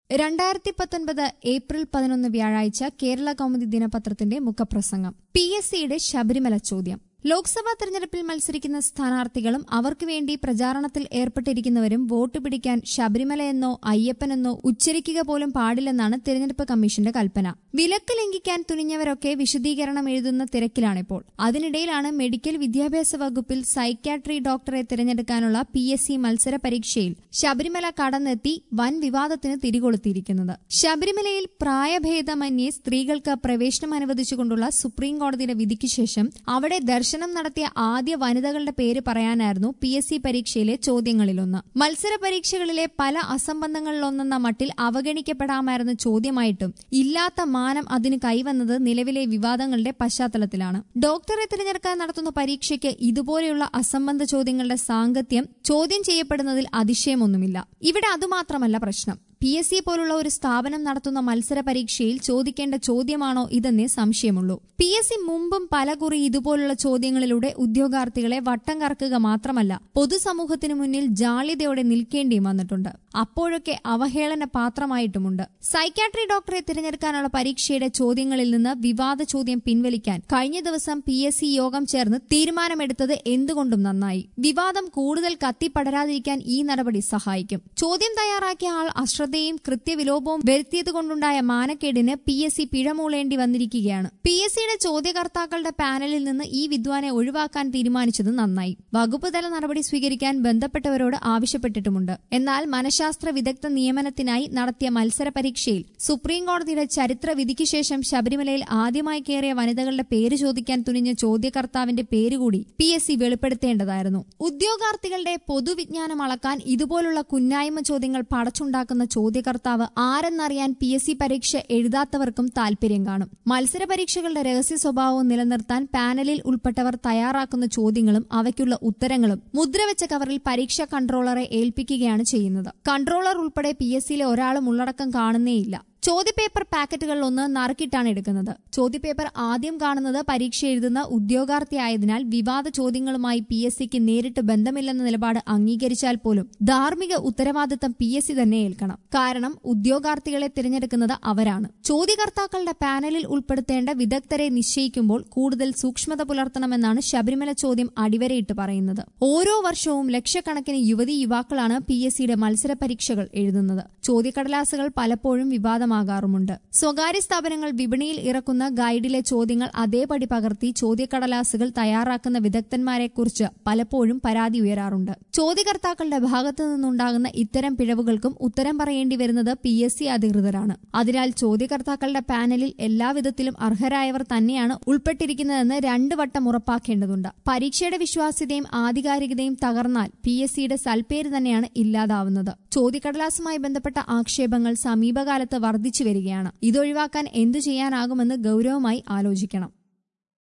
രണ്ടായിരത്തി പത്തൊൻപത് ഏപ്രിൽ പതിനൊന്ന് വ്യാഴാഴ്ച കേരള കൗമുദി ദിനപത്രത്തിന്റെ മുഖപ്രസംഗം പി എസ് സിയുടെ ശബരിമല ചോദ്യം ലോക്സഭാ തെരഞ്ഞെടുപ്പിൽ മത്സരിക്കുന്ന സ്ഥാനാർത്ഥികളും അവർക്ക് വേണ്ടി പ്രചാരണത്തിൽ ഏർപ്പെട്ടിരിക്കുന്നവരും വോട്ട് പിടിക്കാൻ ശബരിമലയെന്നോ അയ്യപ്പനെന്നോ ഉച്ചരിക്കുക പോലും പാടില്ലെന്നാണ് തെരഞ്ഞെടുപ്പ് കമ്മീഷന്റെ കൽപ്പന വിലക്ക് ലംഘിക്കാൻ തുനിഞ്ഞവരൊക്കെ വിശദീകരണം എഴുതുന്ന തിരക്കിലാണിപ്പോൾ അതിനിടയിലാണ് മെഡിക്കൽ വിദ്യാഭ്യാസ വകുപ്പിൽ സൈക്യാട്രി ഡോക്ടറെ തിരഞ്ഞെടുക്കാനുള്ള പി എസ് സി മത്സര പരീക്ഷയിൽ ശബരിമല കടന്നെത്തി വൻ വിവാദത്തിന് തിരികൊളുത്തിയിരിക്കുന്നത് ശബരിമലയിൽ പ്രായഭേദമന്യേ സ്ത്രീകൾക്ക് പ്രവേശനം അനുവദിച്ചുകൊണ്ടുള്ള സുപ്രീം കോടതിയുടെ വിധിക്ക് ശേഷം അവിടെ ദർശനം നടത്തിയ ആദ്യ വനിതകളുടെ പേര് പറയാനായിരുന്നു പി എസ് സി പരീക്ഷയിലെ ചോദ്യങ്ങളിലൊന്ന് മത്സര പരീക്ഷകളിലെ പല അസംബന്ധങ്ങളിലൊന്നെന്ന മട്ടിൽ അവഗണിക്കപ്പെടാമായിരുന്ന ചോദ്യമായിട്ടും ഇല്ലാത്ത മാനം അതിന് കൈവന്നത് നിലവിലെ വിവാദങ്ങളുടെ പശ്ചാത്തലത്തിലാണ് ഡോക്ടറെ തിരഞ്ഞെടുക്കാൻ നടത്തുന്ന പരീക്ഷയ്ക്ക് ഇതുപോലെയുള്ള അസംബന്ധ ചോദ്യങ്ങളുടെ സാങ്കത്യം ചോദ്യം ചെയ്യപ്പെടുന്നതിൽ അതിശയമൊന്നുമില്ല ഇവിടെ അതുമാത്രമല്ല പ്രശ്നം പി എസ് സി പോലുള്ള ഒരു സ്ഥാപനം നടത്തുന്ന മത്സര പരീക്ഷയിൽ ചോദിക്കേണ്ട ചോദ്യമാണോ ഇതെന്നേ സംശയമുള്ളൂ പി എസ് സി മുമ്പും പലകുറി ഇതുപോലുള്ള ചോദ്യങ്ങളിലൂടെ ഉദ്യോഗാർത്ഥികളെ വട്ടം കറക്കുക മാത്രമല്ല പൊതുസമൂഹത്തിനു മുന്നിൽ ജാള്യതയോടെ നിൽക്കേണ്ടിയും വന്നിട്ടുണ്ട് അപ്പോഴൊക്കെ അവഹേളന പാത്രമായിട്ടുമുണ്ട് സൈക്യാട്രി ഡോക്ടറെ തിരഞ്ഞെടുക്കാനുള്ള പരീക്ഷയുടെ ചോദ്യങ്ങളിൽ നിന്ന് വിവാദ ചോദ്യം പിൻവലിക്കാൻ കഴിഞ്ഞ ദിവസം പി എസ് സി യോഗം ചേർന്ന് തീരുമാനമെടുത്തത് എന്തുകൊണ്ടും നന്നായി വിവാദം കൂടുതൽ കത്തിപ്പടരാതിരിക്കാൻ ഈ നടപടി സഹായിക്കും ചോദ്യം തയ്യാറാക്കിയ ആൾ അശ്രദ്ധയും കൃത്യവിലോപവും വരുത്തിയതുകൊണ്ടുണ്ടായ മാനക്കേടിന് പി എസ് സി പിഴമൂളേണ്ടി വന്നിരിക്കുകയാണ് പി എസ് സിയുടെ ചോദ്യകർത്താക്കളുടെ പാനലിൽ നിന്ന് ഈ വിദ്വാനെ ഒഴിവാക്കാൻ തീരുമാനിച്ചത് നന്നായി വകുപ്പ് തല നടപടി സ്വീകരിക്കാൻ ബന്ധപ്പെട്ടവരോട് ആവശ്യപ്പെട്ടിട്ടുമുണ്ട് എന്നാൽ മനഃശാസ്ത്ര വിദഗ്ധ നിയമനത്തിനായി നടത്തിയ മത്സര പരീക്ഷയിൽ സുപ്രീം കോടതിയുടെ ചരിത്ര വിധിക്ക് ശേഷം ശബരിമലയിൽ ആദ്യമായി കയറിയ വനിതകളുടെ പേര് ചോദിക്കാൻ തുനിഞ്ഞ ചോദ്യകർത്താവിന്റെ പേരുകൂടി പി എസ് സി വെളിപ്പെടുത്തേണ്ടതായിരുന്നു ഉദ്യോഗാർത്ഥികളുടെ പൊതുവിജ്ഞാനം അളക്കാൻ ഇതുപോലുള്ള കുന്നായ്മ ചോദ്യങ്ങൾ പടച്ചുണ്ടാക്കുന്ന ചോദ്യകർത്താവ് ആരെന്നറിയാൻ പി എസ് സി പരീക്ഷ എഴുതാത്തവർക്കും താൽപര്യം കാണും മത്സര പരീക്ഷകളുടെ രഹസ്യ സ്വഭാവവും നിലനിർത്താൻ പാനലിൽ ഉൾപ്പെട്ടവർ തയ്യാറാക്കുന്ന ചോദ്യങ്ങളും അവയ്ക്കുള്ള ഉത്തരങ്ങളും മുദ്രവെച്ച കവറിൽ പരീക്ഷാ കൺട്രോളറെ ഏൽപ്പിക്കുകയാണ് ചെയ്യുന്നത് കൺട്രോളർ ഉൾപ്പെടെ പി എസ് സിയിലെ ഒരാളും ഉള്ളടക്കം കാണുന്നേയില്ല ചോദ്യപേപ്പർ പാക്കറ്റുകളിൽ ഒന്ന് നറുക്കിട്ടാണ് എടുക്കുന്നത് ചോദ്യപേപ്പർ ആദ്യം കാണുന്നത് പരീക്ഷ എഴുതുന്ന ഉദ്യോഗാർത്ഥിയായതിനാൽ വിവാദ ചോദ്യങ്ങളുമായി പി എസ് സിക്ക് നേരിട്ട് ബന്ധമില്ലെന്ന നിലപാട് അംഗീകരിച്ചാൽ പോലും ധാർമ്മിക ഉത്തരവാദിത്തം പി എസ് സി തന്നെ ഏൽക്കണം കാരണം ഉദ്യോഗാർത്ഥികളെ തിരഞ്ഞെടുക്കുന്നത് അവരാണ് ചോദ്യകർത്താക്കളുടെ പാനലിൽ ഉൾപ്പെടുത്തേണ്ട വിദഗ്ധരെ നിശ്ചയിക്കുമ്പോൾ കൂടുതൽ സൂക്ഷ്മത പുലർത്തണമെന്നാണ് ശബരിമല ചോദ്യം അടിവരയിട്ട് പറയുന്നത് ഓരോ വർഷവും ലക്ഷക്കണക്കിന് യുവതി യുവാക്കളാണ് പി എസ് സിയുടെ മത്സര പരീക്ഷകൾ എഴുതുന്നത് ചോദ്യക്കടലാസുകൾ പലപ്പോഴും വിവാദമാകാറുമുണ്ട് സ്വകാര്യ സ്ഥാപനങ്ങൾ വിപണിയിൽ ഇറക്കുന്ന ഗൈഡിലെ ചോദ്യങ്ങൾ അതേപടി പകർത്തി ചോദ്യക്കടലാസുകൾ തയ്യാറാക്കുന്ന വിദഗ്ധന്മാരെക്കുറിച്ച് പലപ്പോഴും പരാതി ഉയരാറുണ്ട് ചോദ്യകർത്താക്കളുടെ ഭാഗത്തു നിന്നുണ്ടാകുന്ന ഇത്തരം പിഴവുകൾക്കും ഉത്തരം പറയേണ്ടി വരുന്നത് പി എസ് സി അധികൃതരാണ് അതിനാൽ ചോദ്യകർത്താക്കളുടെ പാനലിൽ എല്ലാവിധത്തിലും അർഹരായവർ തന്നെയാണ് ഉൾപ്പെട്ടിരിക്കുന്നതെന്ന് രണ്ടു വട്ടം ഉറപ്പാക്കേണ്ടതുണ്ട് പരീക്ഷയുടെ വിശ്വാസ്യതയും ആധികാരികതയും തകർന്നാൽ പി എസ് സിയുടെ സൽപ്പേര് തന്നെയാണ് ഇല്ലാതാവുന്നത് ചോദ്യക്കടലാസുമായി ബന്ധപ്പെട്ട ആക്ഷേപങ്ങൾ സമീപകാലത്ത് വർദ്ധിച്ചു വരികയാണ് ഇതൊഴിവാക്കാൻ എന്തു ചെയ്യാനാകുമെന്ന് ഗൌരവമായി ആലോചിക്കണം